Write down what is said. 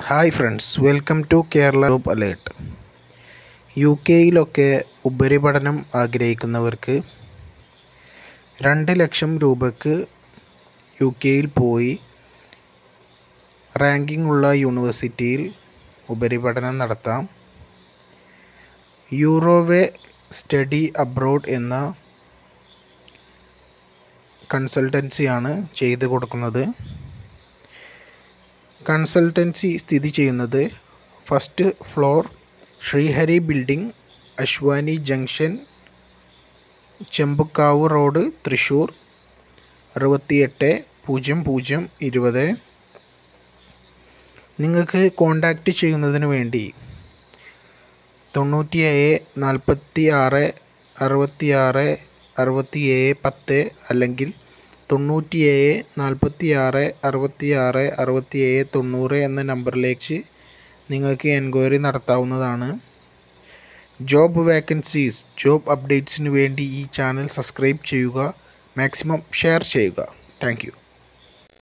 hi friends welcome to Kerala job alert യു കെയിലൊക്കെ ഉപരിപഠനം ആഗ്രഹിക്കുന്നവർക്ക് രണ്ട് ലക്ഷം രൂപയ്ക്ക് യു കെയിൽ പോയി റാങ്കിംഗ് ഉള്ള യൂണിവേഴ്സിറ്റിയിൽ ഉപരിപഠനം നടത്താം യൂറോവേ സ്റ്റഡി അബ്രോഡ് എന്ന കൺസൾട്ടൻസിയാണ് ചെയ്തു കൊടുക്കുന്നത് കൺസൾട്ടൻസി സ്ഥിതി ചെയ്യുന്നത് first floor Srihari building Aswini junction Chembukkavu road Thrissur അറുപത്തിയെട്ട് പൂജ്യം പൂജ്യം ഇരുപത് നിങ്ങൾക്ക് കോണ്ടാക്റ്റ് ചെയ്യുന്നതിന് വേണ്ടി തൊണ്ണൂറ്റിയേഴ് നാൽപ്പത്തി ആറ് അറുപത്തി ആറ് അറുപത്തിയേഴ് പത്ത് അല്ലെങ്കിൽ തൊണ്ണൂറ്റിയേഴ് നാൽപ്പത്തി ആറ് അറുപത്തി ആറ് അറുപത്തിയേഴ് തൊണ്ണൂറ് എന്ന നമ്പറിലേക്ക് നിങ്ങൾക്ക് എൻക്വയറി നടത്താവുന്നതാണ് ജോബ് വേക്കൻസീസ് ജോബ് അപ്ഡേറ്റ്സിന് വേണ്ടി ഈ ചാനൽ സബ്സ്ക്രൈബ് ചെയ്യുക മാക്സിമം ഷെയർ ചെയ്യുക താങ്ക്